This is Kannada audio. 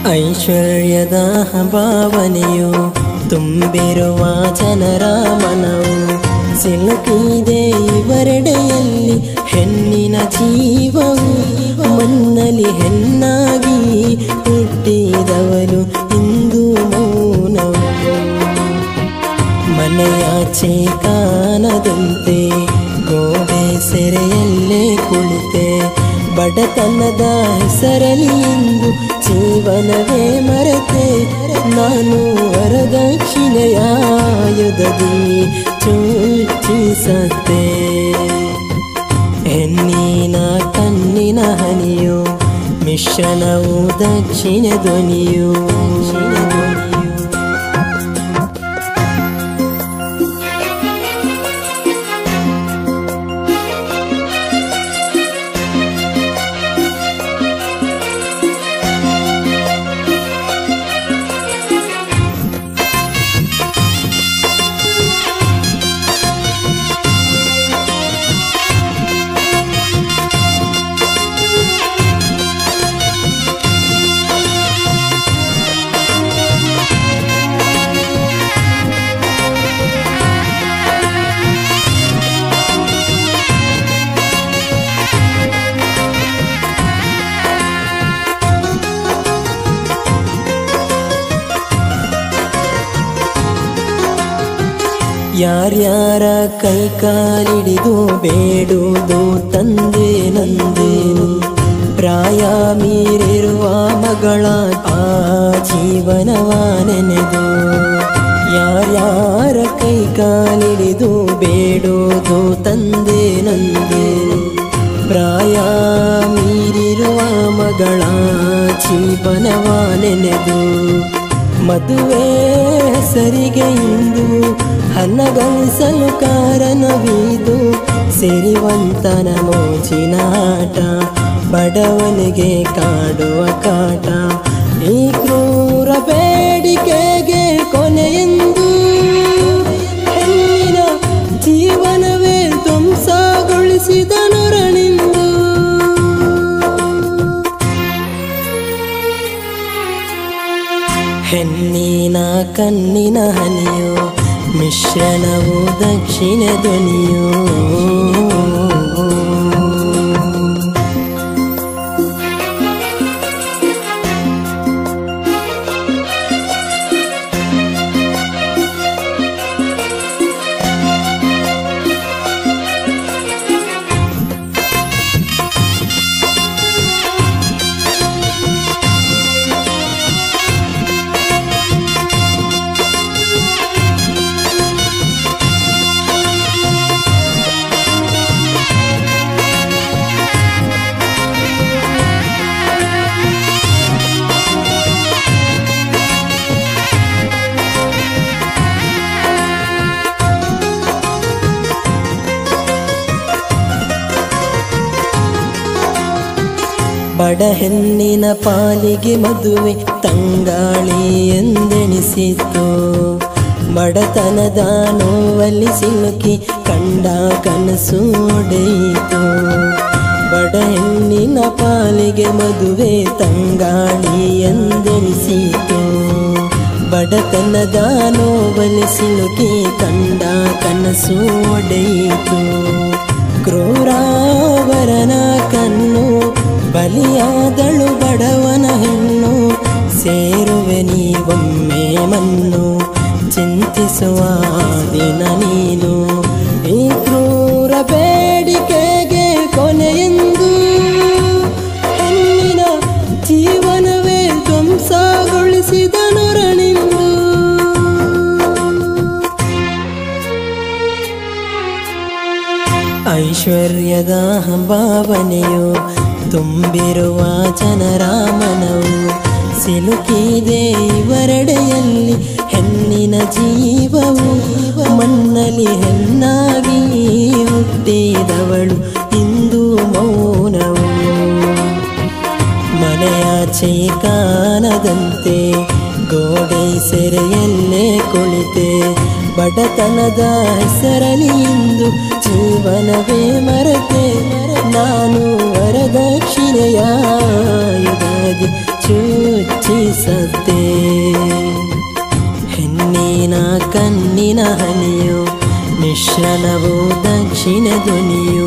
ಐಶ್ವರ್ಯದ ಭಾವನೆಯು ತುಂಬಿರುವ ಜನರ ಮನವು ಸಿಲುಕಿದೆ ಇವರೆಡೆಯಲ್ಲಿ ಹೆಣ್ಣಿನ ಜೀವವು ಮಣ್ಣಲ್ಲಿ ಹೆಣ್ಣಾಗಿ ಹುಟ್ಟಿದವಳು ಇಂದು ಮೌನವು ಮನೆಯಾಚೆ ಕಾಣದಂತೆ ಗೋಡೆ ಸೆರೆಯಲ್ಲೇ ಕುಳಿತೆ ಬಡತನದ ಹೆಸರಲಿ ಎಂದು ಜೀವನವೇ ಮರೆತೆ ನಾನು ವರದಕ್ಷಿಣೆಯ ಯುಧದಿ ಚೂಚಿಸತ್ತೆ ಹೆಣ್ಣಿನ ಕಣ್ಣಿನ ಹನಿಯು ಮಿಶ್ರಣವು ದಕ್ಷಿಣ ಧ್ವನಿಯು ದಕ್ಷಿಣ ಧ್ವನಿಯು ಯಾರ್ಯಾರ ಕೈ ಕಾಲಿಡಿದು ಬೇಡುವುದು ತಂದೆ ನಂದೇನು ಪ್ರಾಯ ಮೀರಿರುವ ಮಗಳ ಆ ಜೀವನವ ನೆನೆದು ಯಾರ್ಯಾರ ಕೈ ಕಾಲಿಡಿದು ಬೇಡುವುದು ತಂದೆ ನಂದೇನು ಪ್ರಾಯ ಮೀರಿರುವ ಮಗಳ ಜೀವನವ ನೆನೆದು ಮದುವೆ ಹೆಸರಿಗೆ ಇಂದು ಹಣಗಳಿಸಲು ಕಾರಣವಿದು ಸಿರಿವಂತನ ಮೋಜಿನ ಆಟ ಬಡವನಿಗೆ ಕಾಡುವ ಕಾಟ ಈ ಕ್ರೂರ ಬೇಡಿಕೆಗೆ ಕೊನೆಯೆಂದು ಹೆಣ್ಣಿನ ಜೀವನವೇ ಧ್ವಂಸಗೊಳಿಸಿದನು ರಣಿಂದು ಹೆಣ್ಣಿನ ಕಣ್ಣಿನ ಹನಿಯು ಮಿಶ್ರಣವು ದಕ್ಷಿಣ ಧ್ವನಿಯು ಬಡ ಹೆಣ್ಣಿನ ಪಾಲಿಗೆ ಮದುವೆ ತಂಗಾಳಿ ಎಂದೆಣಿಸಿತು ಬಡತನದ ನೋವಲ್ಲಿ ಸಿಲುಕಿ ಕಂಡ ಕನಸು ಒಡೆಯಿತು ಬಡ ಹೆಣ್ಣಿನ ಪಾಲಿಗೆ ಮದುವೆ ತಂಗಾಳಿ ಎಂದೆಣಿಸಿತು ಬಡತನದ ನೋವಲ್ಲಿ ಸಿಲುಕಿ ಕಂಡ ಕನಸು ಒಡೆಯಿತು ಕ್ರೂರಾವರನ ಕಣ್ಣು ಬಲಿಯಾದಳು ಬಡವನ ಹೆಣ್ಣು ಸೇರುವೆ ನೀವೊಮ್ಮೆ ಮಣ್ಣು ಚಿಂತಿಸುವ ದಿನ ನೀನು ಈ ಕ್ರೂರ ಬೇಡಿಕೆಗೆ ಕೊನೆಯೆಂದು ಹೆಣ್ಣಿನ ಜೀವನವೇ ಧ್ವಂಸಗೊಳಿಸಿದನು ರಣಿಂದು ಐಶ್ವರ್ಯದ ಭಾವನೆಯು ತುಂಬಿರುವ ಜನರ ಮನವು ಸಿಲುಕಿದೆ ಇವರೆಡೆಯಲ್ಲಿ ಹೆಣ್ಣಿನ ಜೀವವು ಮಣ್ಣಲ್ಲಿ ಹೆಣ್ಣಾಗಿ ಹುಟ್ಟಿದವಳು ಇಂದು ಮೌನವು ಮನೆಯಾಚೆ ಕಾಣದಂತೆ ಗೋಡೆ ಸೆರೆಯಲ್ಲೇ ಕುಳಿತೆ ಬಡತನದ ಹೆಸರಲಿ ಇಂದು ಜೀವನವೇ ಮರೆತೆ ನಾನು ವರದಕ್ಷಿಣೆಯ ಯುಗಾದಿ ಚೂಚಿಸ ಸತ್ತೆ ಹೆಣ್ಣಿನ ಕಣ್ಣಿನ ಹನಿಯು ಮಿಶ್ರಣವು ದಕ್ಷಿಣ ಧ್ವನಿಯು